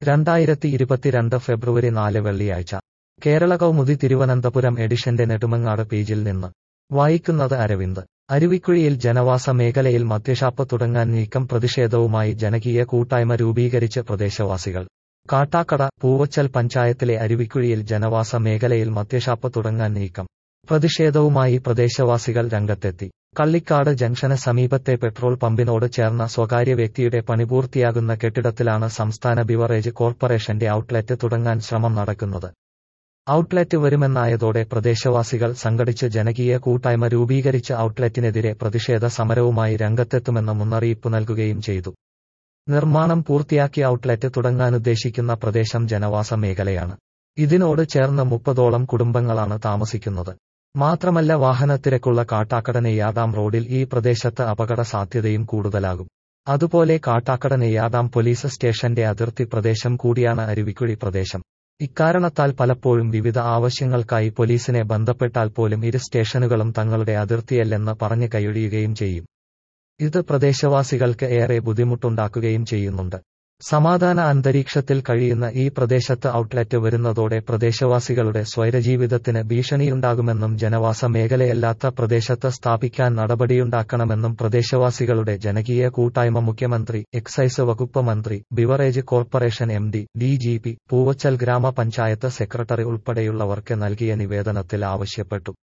രണ്ടായിരത്തി ഇരുപത്തിരണ്ട് ഫെബ്രുവരി നാല് വെള്ളിയാഴ്ച കേരള കൗമുദി തിരുവനന്തപുരം എഡിഷന്റെ നെടുമങ്ങാട് പേജിൽ നിന്ന് വായിക്കുന്നത് അരവിന്ദ് അരുവിക്കുഴിയിൽ ജനവാസ മേഖലയിൽ മദ്യഷാപ്പ് തുടങ്ങാൻ നീക്കം പ്രതിഷേധവുമായി ജനകീയ കൂട്ടായ്മ രൂപീകരിച്ച് പ്രദേശവാസികൾ കാട്ടാക്കട പൂവച്ചൽ പഞ്ചായത്തിലെ അരുവിക്കുഴിയിൽ ജനവാസ മേഖലയിൽ മദ്യഷാപ്പ് തുടങ്ങാൻ നീക്കം പ്രതിഷേധവുമായി പ്രദേശവാസികൾ രംഗത്തെത്തി കള്ളിക്കാട് ജംഗ്ഷന് സമീപത്തെ പെട്രോൾ പമ്പിനോട് ചേർന്ന സ്വകാര്യ വ്യക്തിയുടെ പണിപൂർത്തിയാകുന്ന കെട്ടിടത്തിലാണ് സംസ്ഥാന ബിവറേജ് കോർപ്പറേഷന്റെ ഔട്ട്ലെറ്റ് തുടങ്ങാൻ ശ്രമം നടക്കുന്നത് ഔട്ട്ലെറ്റ് വരുമെന്നായതോടെ പ്രദേശവാസികൾ സംഘടിച്ച് ജനകീയ കൂട്ടായ്മ രൂപീകരിച്ച് ഔട്ട്ലെറ്റിനെതിരെ പ്രതിഷേധ സമരവുമായി രംഗത്തെത്തുമെന്ന് മുന്നറിയിപ്പ് നൽകുകയും ചെയ്തു നിർമ്മാണം പൂർത്തിയാക്കി ഔട്ട്ലെറ്റ് തുടങ്ങാനുദ്ദേശിക്കുന്ന പ്രദേശം ജനവാസ മേഖലയാണ് ഇതിനോട് ചേർന്ന് മുപ്പതോളം കുടുംബങ്ങളാണ് താമസിക്കുന്നത് മാത്രമല്ല വാഹനത്തിരക്കുള്ള കാട്ടാക്കട നെയ്യാദാം റോഡിൽ ഈ പ്രദേശത്ത് അപകട സാധ്യതയും കൂടുതലാകും അതുപോലെ കാട്ടാക്കട നെയ്യാദാം പോലീസ് സ്റ്റേഷന്റെ അതിർത്തി പ്രദേശം കൂടിയാണ് അരുവിക്കുഴി പ്രദേശം ഇക്കാരണത്താൽ പലപ്പോഴും വിവിധ ആവശ്യങ്ങൾക്കായി പോലീസിനെ ബന്ധപ്പെട്ടാൽ പോലും ഇരു സ്റ്റേഷനുകളും തങ്ങളുടെ അതിർത്തിയല്ലെന്ന് പറഞ്ഞ് കൈയൊഴിയുകയും ചെയ്യും ഇത് പ്രദേശവാസികൾക്ക് ഏറെ ബുദ്ധിമുട്ടുണ്ടാക്കുകയും ചെയ്യുന്നുണ്ട് സമാധാന അന്തരീക്ഷത്തിൽ കഴിയുന്ന ഈ പ്രദേശത്ത് ഔട്ട്ലെറ്റ് വരുന്നതോടെ പ്രദേശവാസികളുടെ സ്വൈരജീവിതത്തിന് ഭീഷണിയുണ്ടാകുമെന്നും ജനവാസ മേഖലയല്ലാത്ത പ്രദേശത്ത് സ്ഥാപിക്കാൻ നടപടിയുണ്ടാക്കണമെന്നും പ്രദേശവാസികളുടെ ജനകീയ കൂട്ടായ്മ മുഖ്യമന്ത്രി എക്സൈസ് വകുപ്പ് മന്ത്രി beverage corporation M D D G P Poovachal gramapanchayat secretary ഉൾപ്പെടെയുള്ളവർക്ക് നൽകിയ നിവേദനത്തിൽ ആവശ്യപ്പെട്ടു